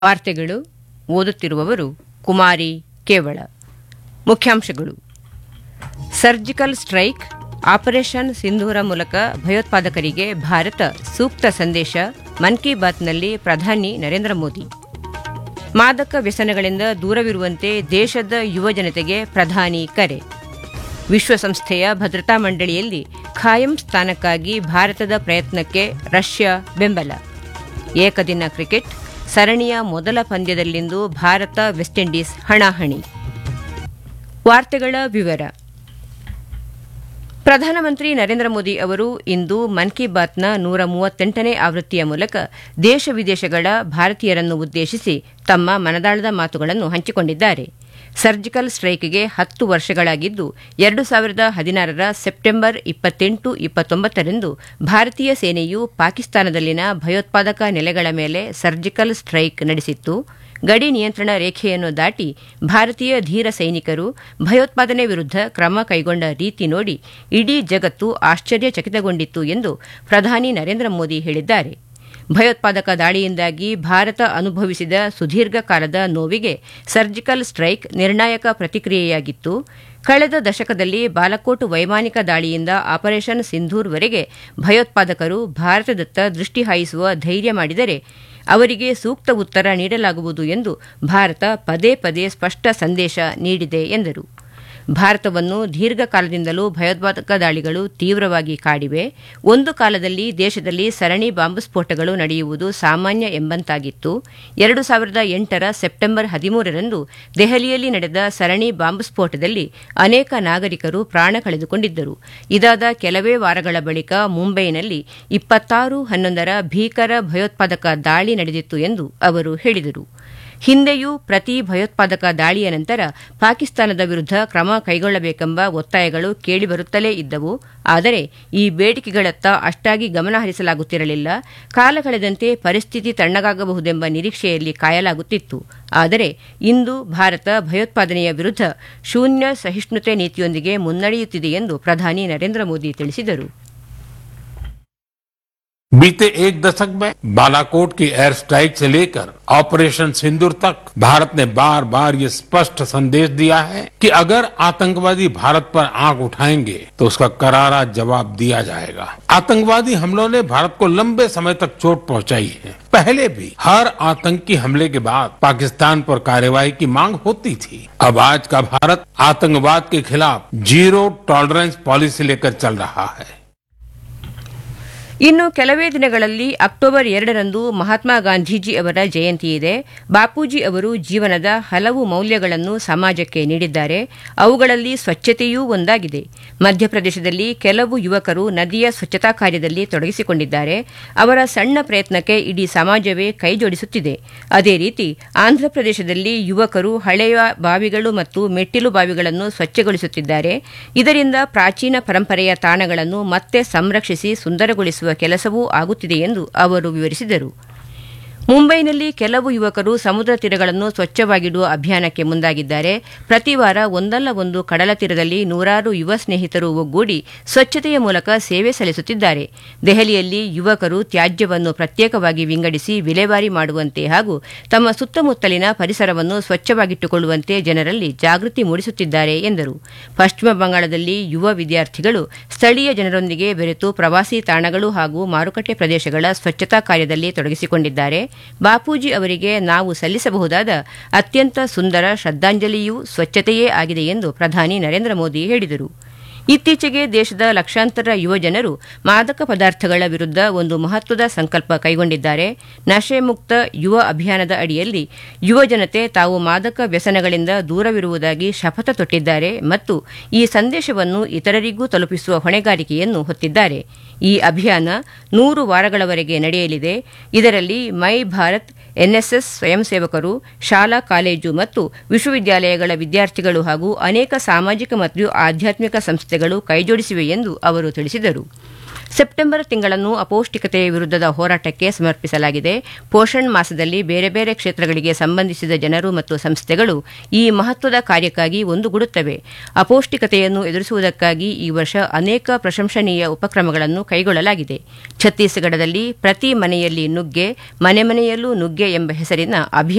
ವಾರ್ತೆಗಳು ಓದುತ್ತಿರುವವರು ಕುಮಾರಿ ಕೇವಳ ಮುಖ್ಯಾಂಶಗಳು ಸರ್ಜಿಕಲ್ ಸ್ಟ್ರೈಕ್ ಆಪರೇಷನ್ ಸಿಂಧೂರ ಮೂಲಕ ಭಯೋತ್ಪಾದಕರಿಗೆ ಭಾರತ ಸೂಕ್ತ ಸಂದೇಶ ಮನ್ ಕಿ ಬಾತ್ನಲ್ಲಿ ಪ್ರಧಾನಿ ನರೇಂದ್ರ ಮೋದಿ ಮಾದಕ ವ್ಯಸನಗಳಿಂದ ದೂರವಿರುವಂತೆ ದೇಶದ ಯುವ ಜನತೆಗೆ ಪ್ರಧಾನಿ ಕರೆ ವಿಶ್ವಸಂಸ್ಥೆಯ ಭದ್ರತಾ ಮಂಡಳಿಯಲ್ಲಿ ಖಾಯಂ ಸ್ಥಾನಕ್ಕಾಗಿ ಭಾರತದ ಪ್ರಯತ್ನಕ್ಕೆ ರಷ್ಯಾ ಬೆಂಬಲ ಏಕದಿನ ಕ್ರಿಕೆಟ್ ಸರಣಿಯ ಮೊದಲ ಪಂದ್ಯದಲ್ಲಿಂದು ಭಾರತ ವೆಸ್ಟ್ ಇಂಡೀಸ್ ಹಣಾಹಣಿ ವಾರ್ತೆಗಳ ವಿವರ ಪ್ರಧಾನಮಂತ್ರಿ ನರೇಂದ್ರ ಮೋದಿ ಅವರು ಇಂದು ಮನ್ ಕಿ ಬಾತ್ನ ನೂರ ಮೂವತ್ತೆಂಟನೇ ಆವೃತ್ತಿಯ ಮೂಲಕ ದೇಶ ವಿದೇಶಗಳ ಭಾರತೀಯರನ್ನು ಉದ್ದೇಶಿಸಿ ತಮ್ಮ ಮನದಾಳದ ಮಾತುಗಳನ್ನು ಹಂಚಿಕೊಂಡಿದ್ದಾರೆ ಸರ್ಜಿಕಲ್ ಸ್ಟ್ರೈಕ್ಗೆ ಹತ್ತು ವರ್ಷಗಳಾಗಿದ್ದು ಎರಡು ಸಾವಿರದ ಹದಿನಾರರ ಸೆಪ್ಟೆಂಬರ್ ಇಪ್ಪತ್ತೆಂಟು ಇಪ್ಪತ್ತೊಂಬತ್ತರಂದು ಭಾರತೀಯ ಸೇನೆಯು ಪಾಕಿಸ್ತಾನದಲ್ಲಿನ ಭಯೋತ್ಪಾದಕ ನೆಲೆಗಳ ಮೇಲೆ ಸರ್ಜಿಕಲ್ ಸ್ಟ್ರೈಕ್ ನಡೆಸಿತ್ತು ಗಡಿ ನಿಯಂತ್ರಣ ರೇಖೆಯನ್ನು ದಾಟಿ ಭಾರತೀಯ ಧೀರ ಸೈನಿಕರು ಭಯೋತ್ಪಾದನೆ ವಿರುದ್ಧ ಕ್ರಮ ಕೈಗೊಂಡ ರೀತಿ ನೋಡಿ ಇಡೀ ಜಗತ್ತು ಆಶ್ಚರ್ಯಚಕಿತಗೊಂಡಿತ್ತು ಎಂದು ಪ್ರಧಾನಿ ನರೇಂದ್ರ ಮೋದಿ ಹೇಳಿದ್ದಾರೆ ಭಯೋತ್ಪಾದಕ ದಾಳಿಯಿಂದಾಗಿ ಭಾರತ ಅನುಭವಿಸಿದ ಸುದೀರ್ಘ ಕಾಲದ ನೋವಿಗೆ ಸರ್ಜಿಕಲ್ ಸ್ಟ್ರೈಕ್ ನಿರ್ಣಾಯಕ ಪ್ರತಿಕ್ರಿಯೆಯಾಗಿತ್ತು ಕಳೆದ ದಶಕದಲ್ಲಿ ಬಾಲಕೋಟ್ ವೈಮಾನಿಕ ದಾಳಿಯಿಂದ ಆಪರೇಷನ್ ಸಿಂಧೂರ್ವರೆಗೆ ಭಯೋತ್ಪಾದಕರು ಭಾರತದತ್ತ ದೃಷ್ಟಿ ಹಾಯಿಸುವ ಧೈರ್ಯ ಮಾಡಿದರೆ ಅವರಿಗೆ ಸೂಕ್ತ ಉತ್ತರ ನೀಡಲಾಗುವುದು ಎಂದು ಭಾರತ ಪದೇ ಪದೇ ಸ್ಪಷ್ಟ ಸಂದೇಶ ನೀಡಿದೆ ಎಂದರು ಭಾರತವನ್ನು ದೀರ್ಘಕಾಲದಿಂದಲೂ ಭಯೋತ್ಪಾದಕ ದಾಳಿಗಳು ತೀವ್ರವಾಗಿ ಕಾಡಿವೆ ಒಂದು ಕಾಲದಲ್ಲಿ ದೇಶದಲ್ಲಿ ಸರಣಿ ಬಾಂಬ್ ಸ್ಫೋಟಗಳು ನಡೆಯುವುದು ಸಾಮಾನ್ಯ ಎಂಬಂತಾಗಿತ್ತು ಎರಡು ಸಾವಿರದ ಎಂಟರ ಸೆಪ್ಟೆಂಬರ್ ಹದಿಮೂರರಂದು ದೆಹಲಿಯಲ್ಲಿ ನಡೆದ ಸರಣಿ ಬಾಂಬ್ ಸ್ಫೋಟದಲ್ಲಿ ಅನೇಕ ನಾಗರಿಕರು ಪ್ರಾಣ ಕಳೆದುಕೊಂಡಿದ್ದರು ಇದಾದ ಕೆಲವೇ ವಾರಗಳ ಬಳಿಕ ಮುಂಬೈನಲ್ಲಿ ಇಪ್ಪತ್ತಾರು ಹನ್ನೊಂದರ ಭೀಕರ ಭಯೋತ್ಪಾದಕ ದಾಳಿ ನಡೆದಿತ್ತು ಎಂದು ಅವರು ಹೇಳಿದರು ಹಿಂದೆಯೂ ಪ್ರತಿ ಭಯೋತ್ಪಾದಕ ದಾಳಿಯ ನಂತರ ಪಾಕಿಸ್ತಾನದ ವಿರುದ್ಧ ಕ್ರಮ ಕೈಗೊಳ್ಳಬೇಕೆಂಬ ಒತ್ತಾಯಗಳು ಕೇಳಿಬರುತ್ತಲೇ ಇದ್ದವು ಆದರೆ ಈ ಬೇಡಿಕೆಗಳತ್ತ ಅಷ್ಟಾಗಿ ಗಮನ ಹರಿಸಲಾಗುತ್ತಿರಲಿಲ್ಲ ಕಾಲ ಕಳೆದಂತೆ ಪರಿಸ್ಥಿತಿ ತಣ್ಣಗಾಗಬಹುದೆಂಬ ನಿರೀಕ್ಷೆಯಲ್ಲಿ ಕಾಯಲಾಗುತ್ತಿತ್ತು ಆದರೆ ಇಂದು ಭಾರತ ಭಯೋತ್ಪಾದನೆಯ ವಿರುದ್ಧ ಶೂನ್ಯ ಸಹಿಷ್ಣುತೆ ನೀತಿಯೊಂದಿಗೆ ಮುನ್ನಡೆಯುತ್ತಿದೆ ಎಂದು ಪ್ರಧಾನಿ ನರೇಂದ್ರ ಮೋದಿ ತಿಳಿಸಿದರು बीते एक दशक में बालाकोट की एयर स्ट्राइक से लेकर ऑपरेशन सिंदूर तक भारत ने बार बार ये स्पष्ट संदेश दिया है कि अगर आतंकवादी भारत पर आंख उठाएंगे तो उसका करारा जवाब दिया जाएगा आतंकवादी हमलों ने भारत को लंबे समय तक चोट पहुंचाई है पहले भी हर आतंकी हमले के बाद पाकिस्तान पर कार्यवाही की मांग होती थी अब आज का भारत आतंकवाद के खिलाफ जीरो टॉलरेंस पॉलिसी लेकर चल रहा है ಇನ್ನು ಕೆಲವೇ ದಿನಗಳಲ್ಲಿ ಅಕ್ಟೋಬರ್ ಎರಡರಂದು ಮಹಾತ್ಮ ಗಾಂಧೀಜಿ ಅವರ ಜಯಂತಿ ಇದೆ ಬಾಪೂಜಿ ಅವರು ಜೀವನದ ಹಲವು ಮೌಲ್ಯಗಳನ್ನು ಸಮಾಜಕ್ಕೆ ನೀಡಿದ್ದಾರೆ ಅವುಗಳಲ್ಲಿ ಸ್ವಚ್ಛತೆಯೂ ಒಂದಾಗಿದೆ ಮಧ್ಯಪ್ರದೇಶದಲ್ಲಿ ಕೆಲವು ಯುವಕರು ನದಿಯ ಸ್ವಚ್ಛತಾ ಕಾರ್ಯದಲ್ಲಿ ತೊಡಗಿಸಿಕೊಂಡಿದ್ದಾರೆ ಅವರ ಸಣ್ಣ ಪ್ರಯತ್ನಕ್ಕೆ ಇಡೀ ಸಮಾಜವೇ ಕೈಜೋಡಿಸುತ್ತಿದೆ ಅದೇ ರೀತಿ ಆಂಧ್ರಪ್ರದೇಶದಲ್ಲಿ ಯುವಕರು ಹಳೆಯ ಬಾವಿಗಳು ಮತ್ತು ಮೆಟ್ಟಿಲು ಬಾವಿಗಳನ್ನು ಸ್ವಚ್ಛಗೊಳಿಸುತ್ತಿದ್ದಾರೆ ಇದರಿಂದ ಪ್ರಾಚೀನ ಪರಂಪರೆಯ ತಾಣಗಳನ್ನು ಮತ್ತೆ ಸಂರಕ್ಷಿಸಿ ಸುಂದರಗೊಳಿಸುವ ಕೆಲಸವೂ ಆಗುತ್ತಿದೆ ಎಂದು ಅವರು ವಿವರಿಸಿದರು ಮುಂಬೈನಲ್ಲಿ ಕೆಲವು ಯುವಕರು ಸಮುದ್ರ ತೀರಗಳನ್ನು ಸ್ವಚ್ಛವಾಗಿಡುವ ಅಭಿಯಾನಕ್ಕೆ ಮುಂದಾಗಿದ್ದಾರೆ ಪ್ರತಿ ವಾರ ಒಂದಲ್ಲ ಒಂದು ಕಡಲ ತೀರದಲ್ಲಿ ನೂರಾರು ಯುವ ಸ್ನೇಹಿತರು ಒಗ್ಗೂಡಿ ಸ್ವಚ್ಛತೆಯ ಮೂಲಕ ಸೇವೆ ಸಲ್ಲಿಸುತ್ತಿದ್ದಾರೆ ದೆಹಲಿಯಲ್ಲಿ ಯುವಕರು ತ್ಯಾಜ್ಯವನ್ನು ಪ್ರತ್ಯೇಕವಾಗಿ ವಿಂಗಡಿಸಿ ವಿಲೇವಾರಿ ಮಾಡುವಂತೆ ಹಾಗೂ ತಮ್ಮ ಸುತ್ತಮುತ್ತಲಿನ ಪರಿಸರವನ್ನು ಸ್ವಚ್ಛವಾಗಿಟ್ಟುಕೊಳ್ಳುವಂತೆ ಜನರಲ್ಲಿ ಜಾಗೃತಿ ಮೂಡಿಸುತ್ತಿದ್ದಾರೆ ಎಂದರು ಪಶ್ಚಿಮ ಬಂಗಾಳದಲ್ಲಿ ಯುವ ವಿದ್ಯಾರ್ಥಿಗಳು ಸ್ಥಳೀಯ ಜನರೊಂದಿಗೆ ಬೆರೆತು ಪ್ರವಾಸಿ ತಾಣಗಳು ಹಾಗೂ ಮಾರುಕಟ್ಟೆ ಪ್ರದೇಶಗಳ ಸ್ವಚ್ಛತಾ ಕಾರ್ಯದಲ್ಲಿ ತೊಡಗಿಸಿಕೊಂಡಿದ್ದಾರೆ ಬಾಪೂಜಿ ಅವರಿಗೆ ನಾವು ಸಲ್ಲಿಸಬಹುದಾದ ಅತ್ಯಂತ ಸುಂದರ ಶ್ರದ್ಧಾಂಜಲಿಯೂ ಸ್ವಚ್ಛತೆಯೇ ಆಗಿದೆ ಎಂದು ಪ್ರಧಾನಿ ನರೇಂದ್ರ ಮೋದಿ ಹೇಳಿದರು ಇತ್ತೀಚೆಗೆ ದೇಶದ ಲಕ್ಷಾಂತರ ಯುವ ಜನರು ಮಾದಕ ಪದಾರ್ಥಗಳ ವಿರುದ್ಧ ಒಂದು ಮಹತ್ವದ ಸಂಕಲ್ಪ ಕೈಗೊಂಡಿದ್ದಾರೆ ನಶೆ ಮುಕ್ತ ಯುವ ಅಭಿಯಾನದ ಅಡಿಯಲ್ಲಿ ಯುವ ಜನತೆ ತಾವು ಮಾದಕ ವ್ಯಸನಗಳಿಂದ ದೂರವಿರುವುದಾಗಿ ಶಪಥ ತೊಟ್ಟಿದ್ದಾರೆ ಮತ್ತು ಈ ಸಂದೇಶವನ್ನು ಇತರರಿಗೂ ತಲುಪಿಸುವ ಹೊಣೆಗಾರಿಕೆಯನ್ನು ಹೊತ್ತಿದ್ದಾರೆ ಈ ಅಭಿಯಾನ ನೂರು ವಾರಗಳವರೆಗೆ ನಡೆಯಲಿದೆ ಇದರಲ್ಲಿ ಮೈ ಭಾರತ್ ಎನ್ಎಸ್ಎಸ್ ಸ್ವಯಂ ಸೇವಕರು ಶಾಲಾ ಕಾಲೇಜು ಮತ್ತು ವಿಶ್ವವಿದ್ಯಾಲಯಗಳ ವಿದ್ಯಾರ್ಥಿಗಳು ಹಾಗೂ ಅನೇಕ ಸಾಮಾಜಿಕ ಮತ್ತು ಆಧ್ಯಾತ್ಮಿಕ ಸಂಸ್ಥೆಗಳು ಕೈಜೋಡಿಸಿವೆ ಎಂದು ಅವರು ತಿಳಿಸಿದರು ಸೆಪ್ಟೆಂಬರ್ ತಿಂಗಳನ್ನು ಅಪೌಷ್ಟಿಕತೆಯ ವಿರುದ್ಧದ ಹೋರಾಟಕ್ಕೆ ಸಮರ್ಪಿಸಲಾಗಿದೆ ಪೋಷಣ್ ಮಾಸದಲ್ಲಿ ಬೇರೆ ಬೇರೆ ಕ್ಷೇತ್ರಗಳಿಗೆ ಸಂಬಂಧಿಸಿದ ಜನರು ಮತ್ತು ಸಂಸ್ಥೆಗಳು ಈ ಮಹತ್ವದ ಕಾರ್ಯಕ್ಕಾಗಿ ಒಂದುಗೂಡುತ್ತವೆ ಅಪೌಷ್ಟಿಕತೆಯನ್ನು ಎದುರಿಸುವುದಕ್ಕಾಗಿ ಈ ವರ್ಷ ಅನೇಕ ಪ್ರಶಂಸನೀಯ ಉಪಕ್ರಮಗಳನ್ನು ಕೈಗೊಳ್ಳಲಾಗಿದೆ ಛತ್ತೀಸ್ಗಢದಲ್ಲಿ ಪ್ರತಿ ಮನೆಯಲ್ಲಿ ನುಗ್ಗೆ ಮನೆ ಮನೆಯಲ್ಲೂ ನುಗ್ಗೆ ಎಂಬ ಹೆಸರಿನ ಅಭಿಯಾನ